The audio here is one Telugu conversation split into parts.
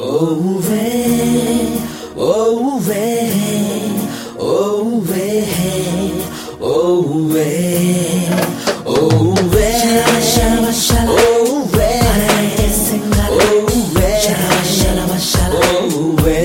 Oh, way, oh, way, oh, way, oh, way, oh, way, shalaba, shalaba. oh, way, oh, way, oh, way.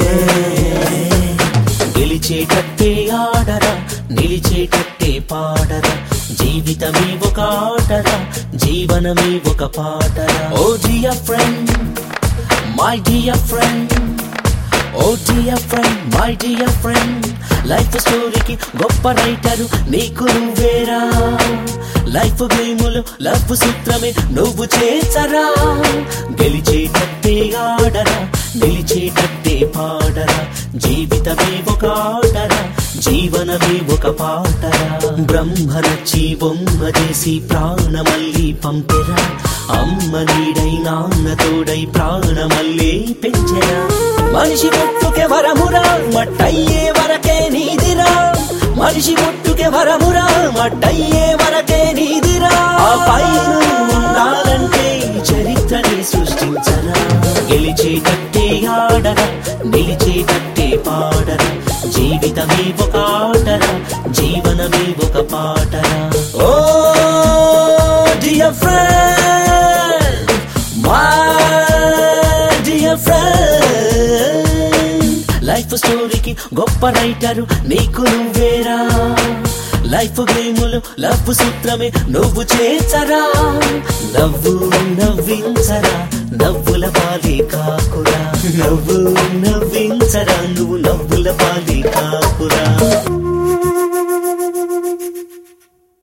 గెలిచేటట్టే ఆడరా నిలిచేటట్టే పాడరా జీవితమే ఒక ఆటరా జీవనమే ఒక పాటరా ఓ dear friend my dear friend ఓ dear friend my dear friend life స్టోరీకి గొప్ప రైటరు నీకు నువ్వేరా లైఫ్ గేములు లవ్ సూత్రమే నువ్వు చేసరా గెలిచేటట్టే ఆడరా నిలిచేటట్టే పాడరా జీవితమే ఒక ఆటరా జీవనమే ఒక పాటరా బ్రహ్మ నచ్చి బొమ్మ చేసి ప్రాణమల్లి పంపెరా అమ్మ నీడై నాన్న తోడై ప్రాణమల్లే పెంచెరా మనిషి ముట్టుకే వరమురా మట్టయ్యే వరకే నీదిరా మనిషి ముట్టుకే వరమురా మట్టయ్యే వరకే నీదిరా ఆ పైన ఉండాలంటే చరిత్రని సృష్టించరా గెలిచేటట్టే ఆడరా నిలిచేటట్టే పాడరా జీవితమే ఒక ఆటరా జీవనమే ఒక పాటరా ఓ dear friend my dear friend life స్టోరీకి గొప్ప రైటరు నీకు నువ్వేరా లైఫ్ గేములు లవ్ సూత్రమే నువ్వు చేసరా నవ్వు నవ్వించరా నవ్వుల పాలి కాకురా నవ్వు నవ్వించరా నువ్వు నవ్వుల పాలి కాకురా